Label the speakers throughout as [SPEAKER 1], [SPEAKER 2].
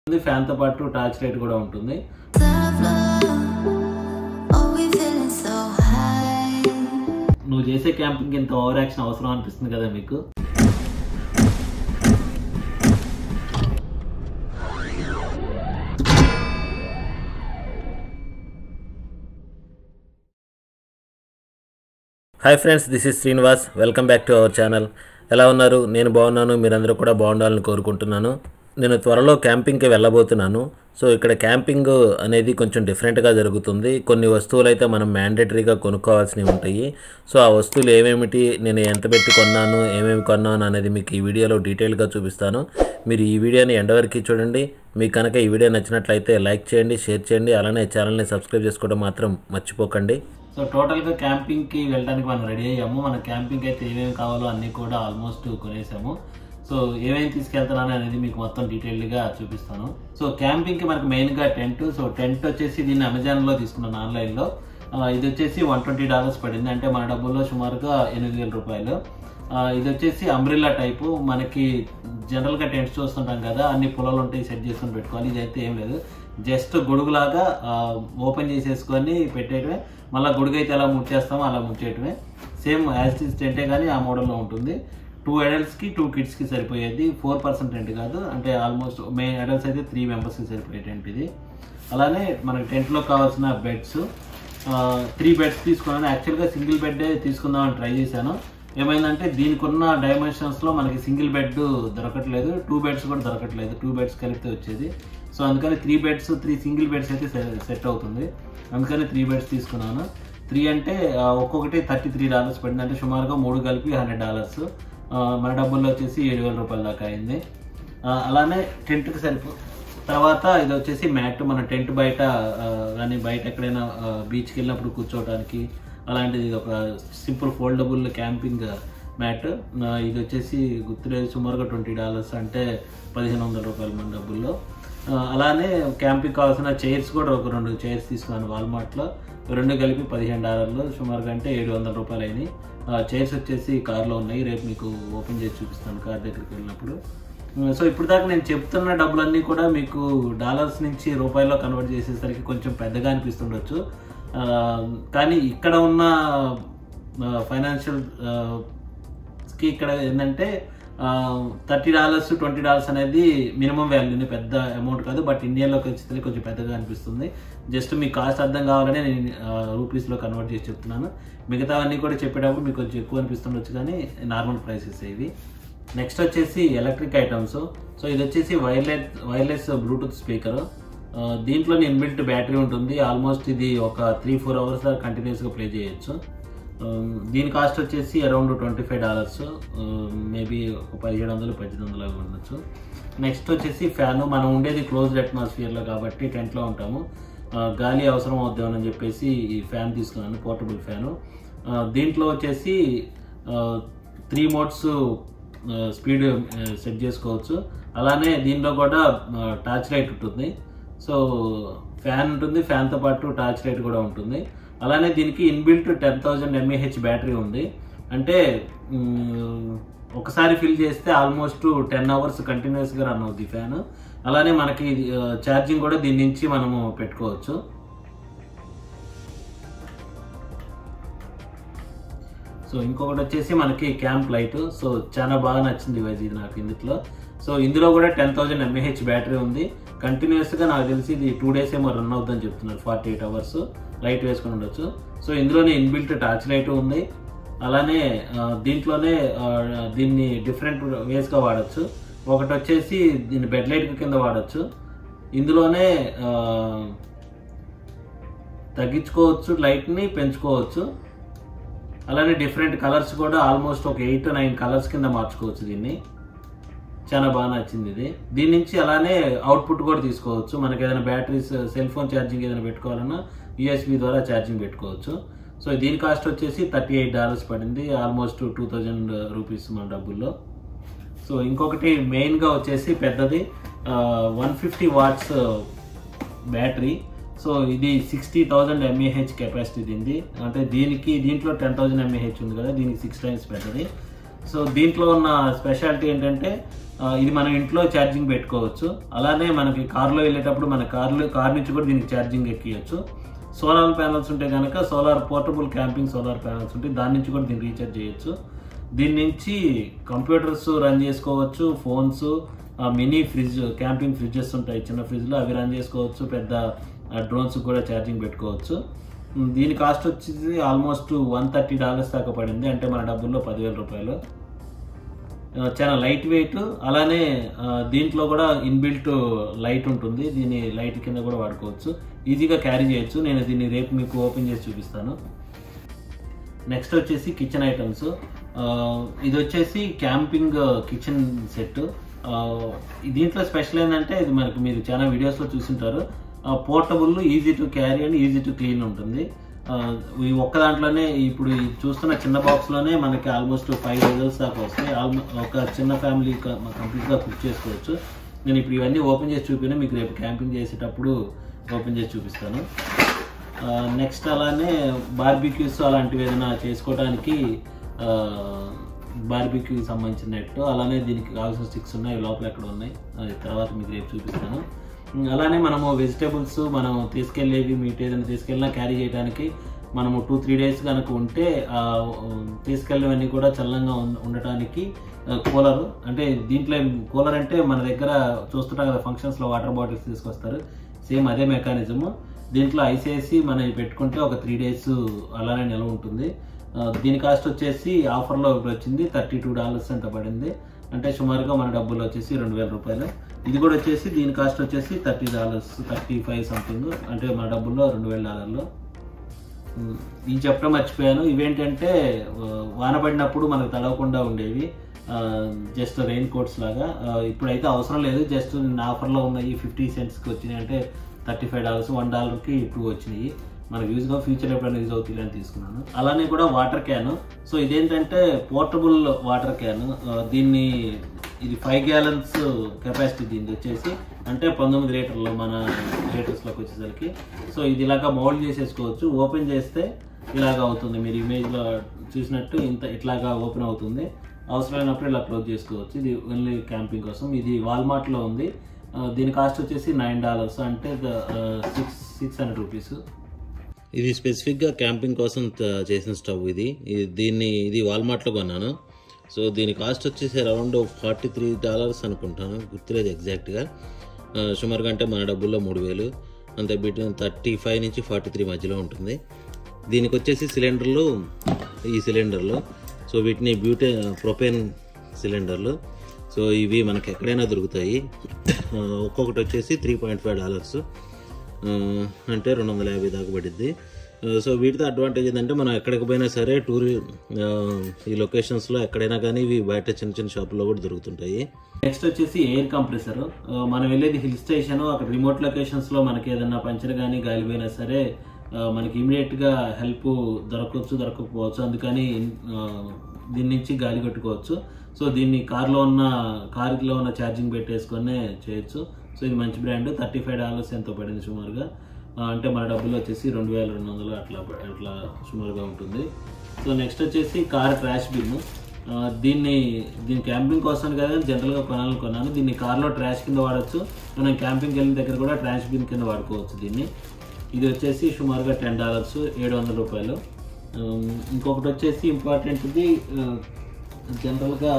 [SPEAKER 1] Fan తో పాటు torch light కూడా ఉంటుంది
[SPEAKER 2] Oh, we feeling so high.
[SPEAKER 1] నువ్వు చేసే క్యాంపింగ్ ఇంత ఓవర్ యాక్షన్ అవసరం అనిపిస్తుంది కదా మీకు hi friends this is Srinivas welcome back to our channel ఎలా ఉన్నారు నేను బాగున్నాను మీరందరూ కూడా బాగుండాలని కోరుకుంటున్నాను నేను త్వరలో క్యాంపింగ్కి వెళ్ళబోతున్నాను సో ఇక్కడ క్యాంపింగ్ అనేది కొంచెం డిఫరెంట్గా జరుగుతుంది కొన్ని వస్తువులు అయితే మనం మ్యాండేటరీగా కొనుక్కోవాల్సినవి ఉంటాయి సో ఆ వస్తువులు ఏమేమిటి నేను ఎంత పెట్టి కొన్నాను ఏమేమి కొన్నాను అనేది మీకు ఈ వీడియోలో డీటెయిల్గా చూపిస్తాను మీరు ఈ వీడియోని ఎండ్ వరకు చూడండి మీకు కనుక ఈ వీడియో నచ్చినట్లయితే లైక్ చేయండి షేర్ చేయండి అలానే ఛానల్ని సబ్స్క్రైబ్ చేసుకోవడం మాత్రం మర్చిపోకండి సో టోటల్గా క్యాంపింగ్కి వెళ్ళడానికి మనం రెడీ అయ్యాము మన క్యాంపింగ్ అయితే ఏమేమి కావాలో అన్నీ కూడా ఆల్మోస్ట్ కొనేసాము సో ఏమేమి తీసుకెళ్తున్నాను అనేది మీకు మొత్తం డీటెయిల్డ్గా చూపిస్తాను సో క్యాంపింగ్కి మనకు మెయిన్గా టెంట్ సో టెంట్ వచ్చేసి దీన్ని అమెజాన్లో తీసుకున్నాను ఆన్లైన్లో ఆ, ఇది వచ్చేసి వన్ ట్వంటీ డాలర్స్ పడింది అంటే మన డబ్బుల్లో సుమారుగా ఎనిమిది వేల రూపాయలు ఆ, ఇది వచ్చేసి అంబ్రిల్లా టైపు మనకి జనరల్గా టెంట్స్ చూస్తుంటాం కదా అన్ని పొలాలు ఉంటాయి సెట్ చేసుకొని పెట్టుకోవాలి ఇదైతే ఏం లేదు జస్ట్ గొడుగులాగా ఓపెన్ చేసేసుకొని పెట్టేయటమే మళ్ళీ గొడుగు అయితే ఎలా ముచ్చేస్తామో అలా ముచ్చేయటమే సేమ్ యాజ్ ఇస్ టెంటే కానీ ఆ మోడల్లో ఉంటుంది టూ అడల్ట్స్కి టూ కిడ్స్కి సరిపోయేది ఫోర్ పర్సెంట్ టెంట్ కాదు అంటే ఆల్మోస్ట్ మెయిన్ అడల్ట్స్ అయితే త్రీ మెంబర్స్కి సరిపోయే టెంట్ ఇది అలానే మనకి టెంట్లో కావాల్సిన బెడ్స్ త్రీ బెడ్స్ తీసుకున్నాను యాక్చువల్గా సింగిల్ బెడ్ తీసుకుందామని ట్రై చేశాను ఏమైందంటే దీనికి ఉన్న డైమెన్షన్స్లో మనకి సింగిల్ బెడ్ దొరకట్లేదు టూ బెడ్స్ కూడా దొరకట్లేదు టూ బెడ్స్ కలిపితే వచ్చేది సో అందుకని three beds three single beds అయితే సెట్ అవుతుంది అందుకని త్రీ బెడ్స్ తీసుకున్నాను త్రీ అంటే ఆ, ఒక్కొక్కటి థర్టీ త్రీ డాలర్స్ పడింది అంటే సుమారుగా మూడు కలిపి హండ్రెడ్ డాలర్స్ మన డబ్బుల్లో వచ్చేసి ఏడు వేల రూపాయల దాకా అయింది ఆ, అలానే టెంట్కి సరిపో తర్వాత ఇది వచ్చేసి మ్యాట్ మన టెంట్ బయట ఆ, కానీ బయట ఎక్కడైనా బీచ్కి వెళ్ళినప్పుడు కూర్చోవడానికి అలాంటిది ఇది ఒక సింపుల్ ఫోల్డబుల్ క్యాంపింగ్ మ్యాట్ ఇది వచ్చేసి గుర్తులేదు సుమారుగా ట్వంటీ డాలర్స్ అంటే పదిహేను వందల రూపాయలు మన డబ్బుల్లో ఆ, అలానే క్యాంపింగ్ కావాల్సిన చైర్స్ కూడా ఒక రెండు చైర్స్ తీసుకున్నాను వాల్మార్ట్లో రెండు కలిపి పదిహేను డాలర్లు సుమారుగా అంటే ఏడు వందల రూపాయలు అయినాయి చైర్స్ వచ్చేసి కార్లో ఉన్నాయి రేపు మీకు ఓపెన్ చేసి చూపిస్తాను కార్ దగ్గరికి వెళ్ళినప్పుడు ఉమ్, సో ఇప్పుడు దాకా నేను చెప్తున్న డబ్బులన్నీ కూడా మీకు డాలర్స్ నుంచి రూపాయల్లో కన్వర్ట్ చేసేసరికి కొంచెం పెద్దగా అనిపిస్తుండొచ్చు ఆ, కానీ ఇక్కడ ఉన్న ఫైనాన్షియల్ కి ఇక్కడ ఏంటంటే థర్టీ డాలర్స్ ట్వంటీ డాలర్స్ అనేది మినిమం వాల్యూని పెద్ద అమౌంట్ కాదు బట్ ఇండియాలోకి వచ్చేసరికి కొంచెం పెద్దగా అనిపిస్తుంది జస్ట్ మీ కాస్ట్ అర్థం కావాలని నేను రూపీస్లో కన్వర్ట్ చేసి చెప్తున్నాను మిగతావన్నీ కూడా చెప్పేటప్పుడు మీకు కొంచెం ఎక్కువ అనిపిస్తుండొచ్చు కానీ నార్మల్ ప్రైసెస్ ఇవి నెక్స్ట్ వచ్చేసి ఎలక్ట్రిక్ ఐటమ్స్ సో ఇది వచ్చేసి వైర్లెస్ వైర్లెస్ బ్లూటూత్ స్పీకర్ దీంట్లో ఇన్బిల్ట్ బ్యాటరీ ఉంటుంది ఆల్మోస్ట్ ఇది ఒక త్రీ ఫోర్ అవర్స్ దాకా కంటిన్యూస్గా ప్లే చేయొచ్చు Um, దీని కాస్ట్ వచ్చేసి around twenty five dollars maybe ఒక పదిహేడు వందలు పద్దెనిమిది వందలు అవి ఉండొచ్చు నెక్స్ట్ వచ్చేసి ఫ్యాను మనం ఉండేది క్లోజ్డ్ అట్మాస్ఫియర్లో కాబట్టి టెంట్లో ఉంటాము Uh, గాలి అవసరం అవుద్దామని చెప్పేసి ఈ ఫ్యాన్ తీసుకున్నాను పోర్టబుల్ ఫ్యాను దీంట్లో వచ్చేసి త్రీ మోడ్స్ స్పీడ్ సెట్ చేసుకోవచ్చు అలానే దీనిలో కూడా టార్చ్ లైట్ ఉంటుంది సో ఫ్యాన్ ఉంటుంది ఫ్యాన్తో పాటు టార్చ్ లైట్ కూడా ఉంటుంది అలానే దీనికి inbuilt ten thousand M A H battery ఉంది అంటే మ్, ఒకసారి ఫిల్ చేస్తే ఆల్మోస్ట్ టెన్ అవర్స్ కంటిన్యూస్గా రన్ అవుద్ది ఫ్యాన్ అలానే మనకి ఛార్జింగ్ కూడా దీని నుంచి మనము పెట్టుకోవచ్చు సో ఇంకొకటి వచ్చేసి మనకి క్యాంప్ లైట్ సో చాలా బాగా నచ్చింది ఇవైతే ఇది నాకు ఇందులో సో ఇందులో కూడా టెన్ థౌజండ్ ఎంఏహెచ్ బ్యాటరీ ఉంది కంటిన్యూస్గా నాకు తెలిసి ఇది టూ డేస్ ఏమో రన్ అవుతుందని చెప్తున్నారు ఫార్టీ ఎయిట్ అవర్స్ లైట్ వేసుకొని ఉండొచ్చు సో ఇందులోనే ఇన్బిల్ట్ టార్చ్ లైట్ ఉంది అలానే ఆ, దీంట్లోనే ఆ, దీన్ని డిఫరెంట్ వేస్గా వాడచ్చు ఒకటి వచ్చేసి దీన్ని బెడ్ లైట్ కింద వాడచ్చు ఇందులోనే ఆ, తగ్గించుకోవచ్చు లైట్ని పెంచుకోవచ్చు అలానే డిఫరెంట్ కలర్స్ కూడా ఆల్మోస్ట్ ఒక ఎయిట్ నైన్ కలర్స్ కింద మార్చుకోవచ్చు దీన్ని చాలా బాగా నచ్చింది ఇది దీని నుంచి అలానే అవుట్పుట్ కూడా తీసుకోవచ్చు మనకి ఏదైనా బ్యాటరీస్ సెల్ ఫోన్ ఛార్జింగ్ ఏదైనా పెట్టుకోవాలన్నా యూఎస్బి ద్వారా ఛార్జింగ్ పెట్టుకోవచ్చు సో దీని కాస్ట్ వచ్చేసి థర్టీ ఎయిట్ డాలర్స్ పడింది ఆల్మోస్ట్ టూ థౌజండ్ రూపీస్ మన డబ్బుల్లో సో ఇంకొకటి మెయిన్గా వచ్చేసి పెద్దది one fifty watts battery so ఇది సిక్స్టీ థౌజండ్ ఎంఏహెచ్ కెపాసిటీ దీనిది అంటే దీనికి దీంట్లో టెన్ థౌజండ్ ఎంఏహెచ్ ఉంది కదా దీనికి సిక్స్ టైమ్స్ పెద్దది సో దీంట్లో ఉన్న స్పెషాలిటీ ఏంటంటే ఆ, ఇది మనం ఇంట్లో ఛార్జింగ్ పెట్టుకోవచ్చు అలానే మనకి కార్లో వెళ్ళేటప్పుడు మన కార్లో కార్ నుంచి కూడా దీనికి ఛార్జింగ్ ఎక్కియచ్చు సోలార్ ప్యానల్స్ ఉంటే కనుక solar portable camping solar panels ఉంటే దాని నుంచి కూడా దీన్ని రీఛార్జ్ చేయొచ్చు దీని నుంచి కంప్యూటర్స్ రన్ చేసుకోవచ్చు phones mini fridge camping fridges ఉంటాయి చిన్న ఫ్రిడ్జ్లో అవి రన్ చేసుకోవచ్చు పెద్ద డ్రోన్స్ కూడా ఛార్జింగ్ పెట్టుకోవచ్చు ఉమ్, దీని కాస్ట్ వచ్చేసి ఆల్మోస్ట్ వన్ థర్టీ డాలర్స్ దాకా పడింది అంటే మన డబ్బుల్లో పదివేల రూపాయలు ఆ, చాలా లైట్ వెయిట్ అలానే ఆ, దీంట్లో కూడా ఇన్బిల్ట్ లైట్ ఉంటుంది దీని లైట్ కింద కూడా వాడుకోవచ్చు ఈజీగా క్యారీ చేయొచ్చు నేను దీన్ని రేపు మీకు ఓపెన్ చేసి చూపిస్తాను నెక్స్ట్ వచ్చేసి కిచెన్ ఐటమ్స్ ఇది వచ్చేసి క్యాంపింగ్ కిచెన్ సెట్ దీంట్లో స్పెషల్ ఏంటంటే ఇది మనకి మీరు చాలా వీడియోస్లో చూసింటారు portable easy to carry and easy to clean ఉంటుంది ఆ, ఈ ఒక్క దాంట్లోనే ఇప్పుడు ఈ చూస్తున్న చిన్న బాక్స్లోనే మనకి ఆల్మోస్ట్ ఫైవ్ రిజల్ట్స్ దాకా వస్తాయి ఆల్మో ఒక చిన్న ఫ్యామిలీ కంప్లీట్గా కుక్ చేసుకోవచ్చు నేను ఇప్పుడు ఇవన్నీ ఓపెన్ చేసి చూపిన మీకు రేపు క్యాంపింగ్ చేసేటప్పుడు ఓపెన్ చేసి చూపిస్తాను నెక్స్ట్ అలానే బార్బిక్యూస్ అలాంటివి ఏదైనా చేసుకోవడానికి బార్బిక్యూకి సంబంధించిన నెట్ అలానే దీనికి కావాల్సిన స్టిక్స్ ఉన్నాయి అవి లోపల ఎక్కడ ఉన్నాయి అది తర్వాత మీకు రేపు చూపిస్తాను ఉమ్, అలానే మనము వెజిటేబుల్స్ మనం తీసుకెళ్ళేవి మీట్ ఏదైనా తీసుకెళ్ళినా క్యారీ చేయడానికి మనము టూ త్రీ డేస్ కనుక ఉంటే ఆ, ఉమ్, తీసుకెళ్ళినవన్నీ కూడా చల్లంగా ఉండ- ఉండటానికి కూలర్ అంటే దీంట్లో కూలర్ అంటే మన దగ్గర చూస్తుంటాం కదా ఫంక్షన్స్లో వాటర్ బాటిల్స్ తీసుకొస్తారు సేమ్ అదే మెకానిజము దీంట్లో ఐసేసి మనం ఇది పెట్టుకుంటే ఒక త్రీ డేస్ అలానే నిల్వ ఉంటుంది ఆ, దీని కాస్ట్ వచ్చేసి ఆఫర్లో ఇప్పుడు వచ్చింది థర్టీ టూ డాలర్స్ అంత పడింది అంటే సుమారుగా మన డబ్బులు వచ్చేసి రెండు వేల రూపాయలు ఇది కూడా వచ్చేసి దీని కాస్ట్ వచ్చేసి thirty dollars thirty five something అంటే మన డబ్బుల్లో రెండు వేల డాలర్లు ఉమ్, ఇది చెప్పడం మర్చిపోయాను ఇవేంటంటే ఆ, వాన పడినప్పుడు మనకు తడవకుండా ఉండేవి జస్ట్ రెయిన్ కోట్స్ లాగా ఆ, ఇప్పుడైతే అవసరం లేదు జస్ట్ నా ఆఫర్లో ఉన్నాయి ఫిఫ్టీ సెంట్స్కి వచ్చినాయి అంటే థర్టీ ఫైవ్ డాలర్స్ వన్ డాలర్కి ఇప్పుడు వచ్చినాయి మనకు యూజ్గా ఫ్యూచర్ ఎప్పుడైనా యూజ్ అవుతుంది అని తీసుకున్నాను అలానే కూడా వాటర్ క్యాన్ సో ఇదేంటంటే పోర్టబుల్ వాటర్ క్యాన్ దీన్ని ఇది ఫైవ్ గ్యాలన్స్ కెపాసిటీ దీనికి వచ్చేసి అంటే పంతొమ్మిది లీటర్లు మన లీటర్స్లోకి వచ్చేసరికి సో ఇది ఇలాగా మౌల్డ్ చేసేసుకోవచ్చు ఓపెన్ చేస్తే ఇలాగ అవుతుంది మీరు ఇమేజ్లో చూసినట్టు ఇంత ఇట్లాగా ఓపెన్ అవుతుంది అవసరమైనప్పుడు ఇలా క్లోజ్ చేసుకోవచ్చు ఇది ఓన్లీ క్యాంపింగ్ కోసం ఇది వాల్మార్ట్లో ఉంది ఆ, దీని కాస్ట్ వచ్చేసి నైన్ డాలర్స్ అంటే సిక్స్ సిక్స్ హండ్రెడ్ రూపీస్ ఇది స్పెసిఫిక్గా క్యాంపింగ్ కోసం త- చేసిన స్టవ్ ఇది ఇది- దీన్ని ఇది వాల్మార్ట్లో కొన్నాను సో దీని కాస్ట్ వచ్చేసి అరౌండ్ ఫార్టీ త్రీ డాలర్స్ అనుకుంటాను గుర్తులేదు ఎగ్జాక్ట్గా ఆ, సుమారుగా అంటే మన డబ్బుల్లో మూడు వేలు అంతే బిట్వీన్ థర్టీ ఫైవ్ నుంచి ఫార్టీ త్రీ మధ్యలో ఉంటుంది దీనికి వచ్చేసి సిలిండర్లు ఈ సిలిండర్లు సో వీటిని బ్యూటే ప్రొపేన్ సిలిండర్లు సో ఇవి మనకి ఎక్కడైనా దొరుకుతాయి ఆ, ఒక్కొక్కటి వచ్చేసి త్రీ పాయింట్ ఫైవ్ డాలర్స్ ఆ, అంటే రెండు వందల యాభై దాకా పడిద్ది ఆ, సో వీటితో అడ్వాంటేజ్ ఏంటంటే మనం ఎక్కడికి పోయినా సరే టూర్ ఆ, ఈ లొకేషన్స్లో ఎక్కడైనా కానీ ఇవి బయట చిన్న చిన్న షాపుల్లో కూడా దొరుకుతుంటాయి నెక్స్ట్ వచ్చేసి ఎయిర్ కంప్రెసర్ మనం వెళ్ళేది హిల్ స్టేషన్ అక్కడ రిమోట్ లొకేషన్స్లో మనకి ఏదైనా పంచర్ కానీ గాలిపోయినా సరే ఆ, మనకి ఇమీడియట్గా హెల్ప్ దొరకవచ్చు దొరకకపోవచ్చు అందుకని ఆ, దీని నుంచి గాలి కొట్టుకోవచ్చు సో దీన్ని కార్లో ఉన్న కార్లో ఉన్న ఛార్జింగ్ పెట్టేసుకొని చేయొచ్చు సో ఇది మంచి బ్రాండ్ థర్టీ ఫైవ్ డాలర్స్ ఎంతో పడింది సుమారుగా ఆ, అంటే మన డబ్బులు వచ్చేసి రెండు వేల రెండు వందలు అట్లా ప- అట్లా సుమారుగా ఉంటుంది సో నెక్స్ట్ వచ్చేసి కార్ ట్రాష్ బిన్ దీన్ని దీని క్యాంపింగ్ కోసం కదా జనరల్గా కొనాలని కొన్నాను దీన్ని కార్లో ట్రాష్ కింద వాడచ్చు మనం క్యాంపింగ్ వెళ్ళిన దగ్గర కూడా ట్రాష్ బిన్ కింద వాడుకోవచ్చు దీన్ని ఇది వచ్చేసి సుమారుగా టెన్ డాలర్స్ ఏడు వందల రూపాయలు ఉమ్, ఇంకొకటి వచ్చేసి ఇంపార్టెంట్ది జనరల్గా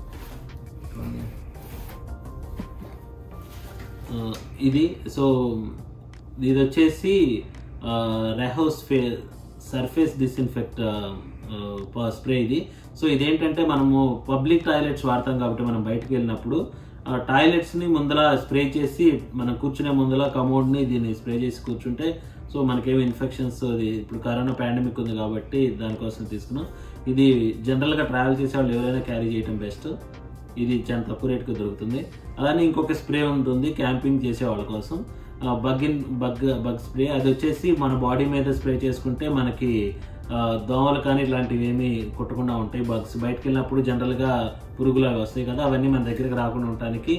[SPEAKER 1] ఆ, ఇది సో ఇది వచ్చేసి రెహౌస్ ఫే సర్ఫేస్ డిస్ఇన్ఫెక్ట్ స్ప్రే ఇది సో ఇదేంటంటే మనము పబ్లిక్ టాయిలెట్స్ వాడతాం కాబట్టి మనం బయటకు వెళ్ళినప్పుడు ఆ టాయిలెట్స్ని ముందల స్ప్రే చేసి మనం కూర్చునే ముందల కమోడ్ని దీన్ని స్ప్రే చేసి కూర్చుంటే సో మనకేమి ఇన్ఫెక్షన్స్ అది ఇప్పుడు కరోనా పాండమిక్ ఉంది కాబట్టి దానికోసం తీసుకున్నాం ఇది జనరల్గా ట్రావెల్ చేసే వాళ్ళు ఎవరైనా క్యారీ చేయడం బెస్ట్ ఇది చాలా తక్కువ రేటుకి దొరుకుతుంది అలానే ఇంకొక స్ప్రే ఉంటుంది క్యాంపింగ్ చేసే వాళ్ళ కోసం bug in bug bug spray అది వచ్చేసి మన బాడీ మీద స్ప్రే చేసుకుంటే మనకి ఆ, దోమలు కానీ ఇట్లాంటివి ఏమి కుట్టకుండా ఉంటాయి బగ్స్ బయటకు వెళ్ళినప్పుడు జనరల్గా పురుగులు అవి వస్తాయి కదా అవన్నీ మన దగ్గరికి రాకుండా ఉండటానికి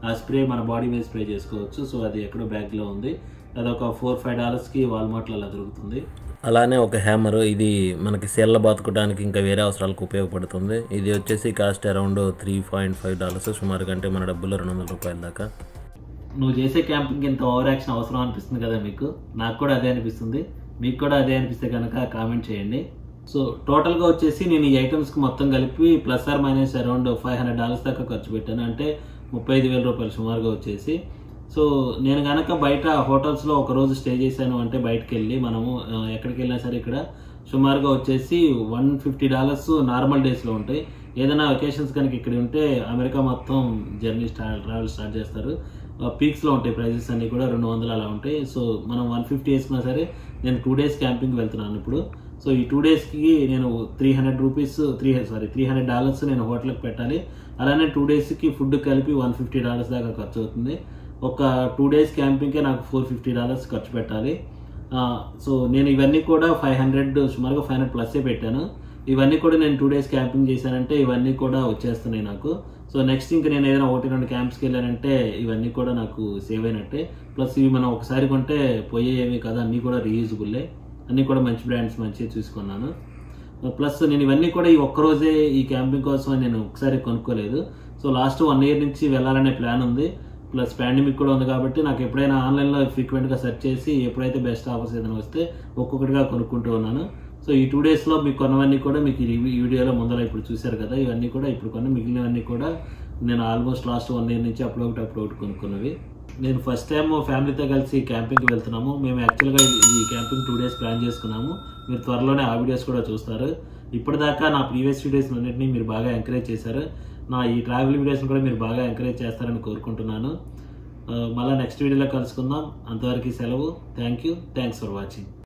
[SPEAKER 1] ఆ స్ప్రే మన బాడీ మీద స్ప్రే చేసుకోవచ్చు సో అది ఎక్కడో బ్యాగ్లో ఉంది అదొక ఫోర్ ఫైవ్ డాలర్స్కి వాల్మార్ట్లో అలా దొరుకుతుంది అలానే ఒక హ్యామర్ ఇది మనకి సెల్ల బాతుకోవడానికి ఇంకా వేరే అవసరాలకు ఉపయోగపడుతుంది ఇది వచ్చేసి cost around three point five dollars సుమారు కంటే మన డబ్బుల్లో రెండు వందల రూపాయల దాకా నువ్వు చేసే క్యాంపింగ్ ఇంత ఓవర్ యాక్షన్ అవసరం అనిపిస్తుంది కదా మీకు నాకు కూడా అదే అనిపిస్తుంది మీకు కూడా అదే అనిపిస్తే కనుక కామెంట్ చేయండి సో టోటల్గా వచ్చేసి నేను ఈ ఐటమ్స్కి మొత్తం కలిపి plus or minus around five hundred dollars దాకా ఖర్చు పెట్టాను అంటే ముప్పై ఐదు వేల రూపాయలు సుమారుగా వచ్చేసి సో నేను కనుక బయట హోటల్స్లో ఒక రోజు స్టే చేశాను అంటే బయటకు వెళ్ళి మనము ఆ, ఎక్కడికి వెళ్ళినా సరే ఇక్కడ సుమారుగా వచ్చేసి వన్ ఫిఫ్టీ డాలర్స్ నార్మల్ డేస్లో ఉంటాయి ఏదైనా వెకేషన్స్ కనుక ఇక్కడ ఉంటే అమెరికా మొత్తం జర్నీ స్టార్ట్ ట్రావెల్ స్టార్ట్ చేస్తారు పీక్స్లో ఉంటాయి ప్రైజెస్ అన్నీ కూడా రెండు వందలు అలా ఉంటాయి సో మనం వన్ ఫిఫ్టీ వేసుకున్నా సరే నేను టూ డేస్ క్యాంపింగ్ వెళ్తున్నాను ఇప్పుడు సో ఈ టూ డేస్కి నేను three hundred rupees three sorry three hundred dollars నేను హోటల్కి పెట్టాలి అలానే టూ డేస్కి ఫుడ్ కలిపి వన్ ఫిఫ్టీ డాలర్స్ దాకా ఖర్చు అవుతుంది ఒక టూ డేస్ క్యాంపింగ్కే నాకు ఫోర్ ఫిఫ్టీ డాలర్స్ ఖర్చు పెట్టాలి ఆ, సో నేను ఇవన్నీ కూడా ఫైవ్ హండ్రెడ్ సుమారుగా ఫైవ్ హండ్రెడ్ ప్లస్సే పెట్టాను ఇవన్నీ కూడా నేను టూ డేస్ క్యాంపింగ్ చేశానంటే ఇవన్నీ కూడా వచ్చేస్తున్నాయి నాకు సో నెక్స్ట్ ఇంకా నేను ఏదైనా ఒకటి రెండు క్యాంప్స్కి వెళ్ళానంటే ఇవన్నీ కూడా నాకు సేవ్ అయినట్టే ప్లస్ ఇవి మనం ఒకసారి కొంటే పోయేవి కదా అన్నీ కూడా రీయూజబుల్లే అన్నీ కూడా మంచి బ్రాండ్స్ మంచిగా చూసుకున్నాను ప్లస్ నేను ఇవన్నీ కూడా ఈ ఒక్కరోజే ఈ క్యాంపింగ్ కోసం అని నేను ఒకసారి కొనుక్కోలేదు సో లాస్ట్ వన్ ఇయర్ నుంచి వెళ్ళాలనే ప్లాన్ ఉంది ప్లస్ పాండమిక్ కూడా ఉంది కాబట్టి నాకు ఎప్పుడైనా ఆన్లైన్లో ఫ్రీక్వెంట్గా సెర్చ్ చేసి ఎప్పుడైతే బెస్ట్ ఆఫర్స్ ఏదైనా వస్తే ఒక్కొక్కటిగా కొనుక్కుంటూ ఉన్నాను సో ఈ టూ డేస్లో మీకు కొన్నవన్నీ కూడా మీకు ఈ ఈ వీడియోలో ముందర ఇప్పుడు చూశారు కదా ఇవన్నీ కూడా ఇప్పుడు కొన్న మిగిలినవన్నీ కూడా నేను ఆల్మోస్ట్ లాస్ట్ వన్ ఇయర్ నుంచి అప్పుడు ఒకటి అప్పుడు ఒకటి కొనుక్కున్నవి నేను ఫస్ట్ టైం ఫ్యామిలీతో కలిసి క్యాంపింగ్కి వెళ్తున్నాము మేము యాక్చువల్గా ఈ క్యాంపింగ్ టూ డేస్ ప్లాన్ చేసుకున్నాము మీరు త్వరలోనే ఆ వీడియోస్ కూడా చూస్తారు ఇప్పటిదాకా నా ప్రీవియస్ వీడియోస్ అన్నింటినీ మీరు బాగా ఎంకరేజ్ చేశారు నా ఈ ట్రావెల్ వీడియోస్ని కూడా మీరు బాగా ఎంకరేజ్ చేస్తారని కోరుకుంటున్నాను ఆ, మళ్ళీ నెక్స్ట్ వీడియోలో కలుసుకుందాం అంతవరకు సెలవు thank you thanks for watching